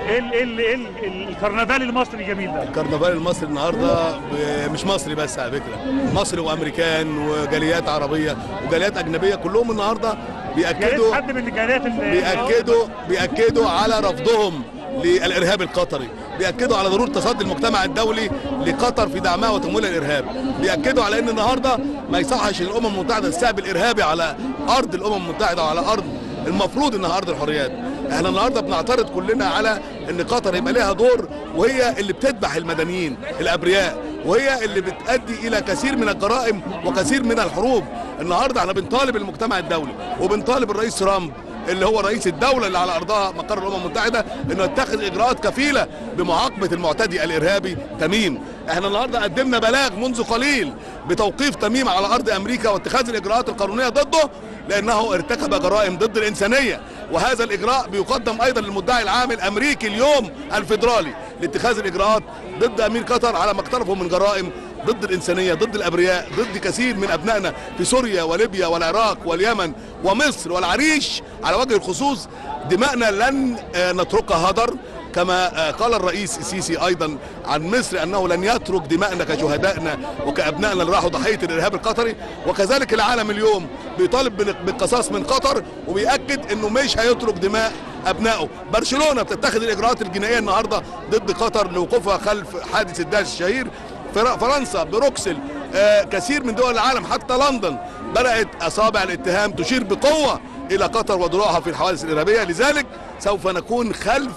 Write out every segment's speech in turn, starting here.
ايه ال- ايه ال- ايه ال- الكرنفال المصري الجميل ده الكرنفال المصري النهارده ب- مش مصري بس على فكره مصري وامريكان وجاليات عربيه وجاليات اجنبيه كلهم النهارده يا بياكدوا ريت حد من الجاليات اللي بيأكدوا بيأكدوا على رفضهم للإرهاب القطري بيأكدوا على ضرورة تصدي المجتمع الدولي لقطر في دعمها وتمويلها الإرهاب بيأكدوا على أن النهاردة ما يصحش الأمم المتحدة تستقبل إرهابي على أرض الأمم المتحدة وعلى أرض المفروض انها ارض الحريات احنا النهارده بنعترض كلنا على ان قطر يبقى لها دور وهي اللي بتذبح المدنيين الابرياء وهي اللي بتؤدي الى كثير من الجرائم وكثير من الحروب النهارده احنا بنطالب المجتمع الدولي وبنطالب الرئيس ترامب اللي هو رئيس الدولة اللي على أرضها مقر الأمم المتحدة إنه يتخذ إجراءات كفيلة بمعاقبة المعتدي الإرهابي تميم. إحنا النهاردة قدمنا بلاغ منذ قليل بتوقيف تميم على أرض أمريكا واتخاذ الإجراءات القانونية ضده لأنه ارتكب جرائم ضد الإنسانية وهذا الإجراء بيقدم أيضا للمدعي العام الأمريكي اليوم الفيدرالي لاتخاذ الإجراءات ضد أمير قطر على ما اقترفه من جرائم ضد الإنسانية ضد الأبرياء ضد كثير من أبنائنا في سوريا وليبيا والعراق واليمن ومصر والعريش على وجه الخصوص دماءنا لن آه، نتركها هدر كما آه، قال الرئيس السيسي ايضا عن مصر انه لن يترك دماءنا كشهدائنا وكابنائنا اللي راحوا ضحيه الارهاب القطري وكذلك العالم اليوم بيطالب بال- بالقصاص من قطر وبيأكد انه مش هيترك دماء ابنائه برشلونه بتتخذ الاجراءات الجنائيه النهارده ضد قطر لوقوفها خلف حادث الداعش الشهير فر- فرنسا بروكسل آه، كثير من دول العالم حتى لندن بدات اصابع الاتهام تشير بقوه الى قطر وضلوعها في الحوادث الارهابيه لذلك سوف نكون خلف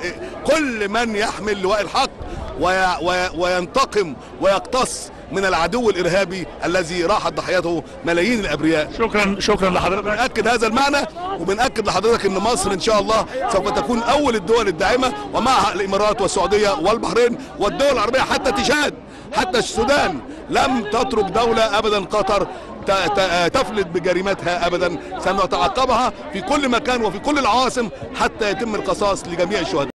كل من يحمل لواء الحق وي- وي- وينتقم ويقتص من العدو الارهابي الذي راحت ضحيته ملايين الابرياء شكرا شكرا لحضرتك بنأكد هذا المعنى وبنأكد لحضرتك ان مصر ان شاء الله سوف تكون اول الدول الداعمة ومعها الامارات والسعودية والبحرين والدول العربية حتى تشاد حتى السودان لم تترك دولة ابدا قطر ت- ت- تفلت بجريمتها ابدا سنتعقبها في كل مكان وفي كل العواصم حتى يتم القصاص لجميع الشهداء